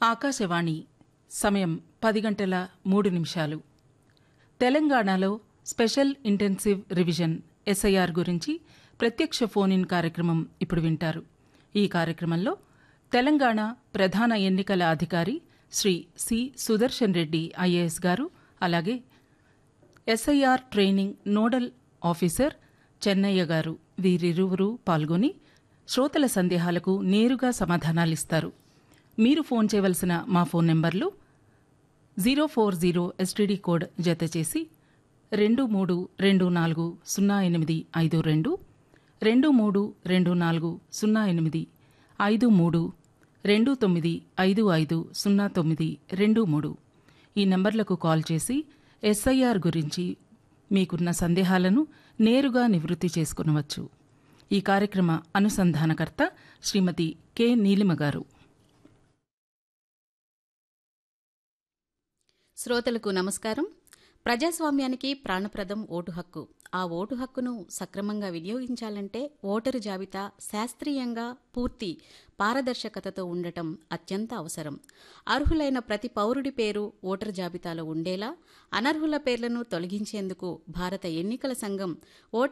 ఆకాశవాణి సమయం పది గంటల మూడు నిమిషాలు తెలంగాణలో స్పెషల్ ఇంటెన్సివ్ రివిజన్ ఎస్ఐఆర్ గురించి ప్రత్యక్ష ఫోన్ ఇన్ కార్యక్రమం ఇప్పుడు వింటారు ఈ కార్యక్రమంలో తెలంగాణ ప్రధాన ఎన్నికల అధికారి శ్రీ సి సుదర్శన్ రెడ్డి ఐఏఎస్ గారు అలాగే SIR training nodal officer Chennaiah గారు వీరిరువురు పాల్గొని శ్రోతల సందేహాలకు నేరుగా సమాధానాలిస్తారు మీరు ఫోన్ చేయవలసిన మా ఫోన్ నెంబర్లు zero four zero STD code జత చేసి రెండు మూడు రెండు నాలుగు సున్నా ఎనిమిది ఐదు రెండు రెండు మూడు రెండు నాలుగు సున్నా ఎనిమిది ఐదు మూడు రెండు తొమ్మిది ఐదు ఐదు సున్నా తొమ్మిది రెండు మూడు ఈ నంబర్లకు కాల్ చేసి ఎస్ఐఆర్ గురించి మీకున్న సందేహాలను నేరుగా నివృత్తి చేసుకునవచ్చు ఈ కార్యక్రమ అనుసంధానకర్త శ్రీమతి కె నీలిమ గారు శ్రోతలకు నమస్కారం ప్రజాస్వామ్యానికి ప్రాణప్రదం ఓటు హక్కు ఆ ఓటు హక్కును సక్రమంగా వినియోగించాలంటే ఓటరు జాబితా శాస్త్రీయంగా పూర్తి పారదర్శకతతో ఉండటం అత్యంత అవసరం అర్హులైన ప్రతి పౌరుడి పేరు ఓటరు జాబితాలో ఉండేలా అనర్హుల పేర్లను తొలగించేందుకు భారత ఎన్నికల సంఘం ఓటర్